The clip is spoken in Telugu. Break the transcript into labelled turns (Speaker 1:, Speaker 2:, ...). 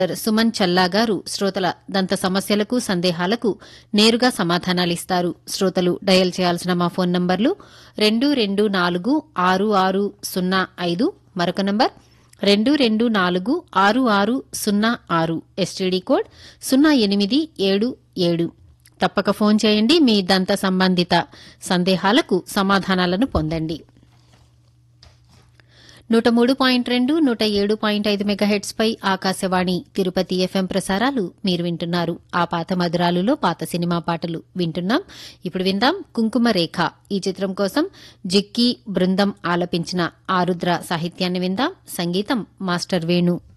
Speaker 1: సుమన్ చల్లా గారు శ్రోతల దంత సమస్యలకు సందేహాలకు నేరుగా సమాధానాలిస్తారు శ్రోతలు డయల్ చేయాల్సిన మా ఫోన్ నంబర్లు రెండు రెండు నాలుగు ఆరు ఆరు సున్నా ఐదు మరొక నంబర్ రెండు రెండు నాలుగు ఆరు ఆరు సున్నా ఆరు ఎస్టీడీ కోడ్ సున్నా ఎనిమిది ఏడు ఏడు తప్పక ఫోన్ చేయండి మీ దంత సంబంధిత సందేహాలకు సమాధానాలను పొందండి నూట మూడు పాయింట్ రెండు నూట ఏడు పాయింట్ ఐదు మెగాహెట్స్ పై ఆకాశవాణి తిరుపతి ఎఫ్ఎం ప్రసారాలు మీరు వింటున్నారు ఆ పాత మధురాలులో పాత సినిమా పాటలు వింటున్నాం ఇప్పుడు విందాం కుంకుమ రేఖ ఈ చిత్రం కోసం జిక్కి బృందం ఆలపించిన ఆరుద్ర సాహిత్యాన్ని విందాం సంగీతం మాస్టర్ వేణు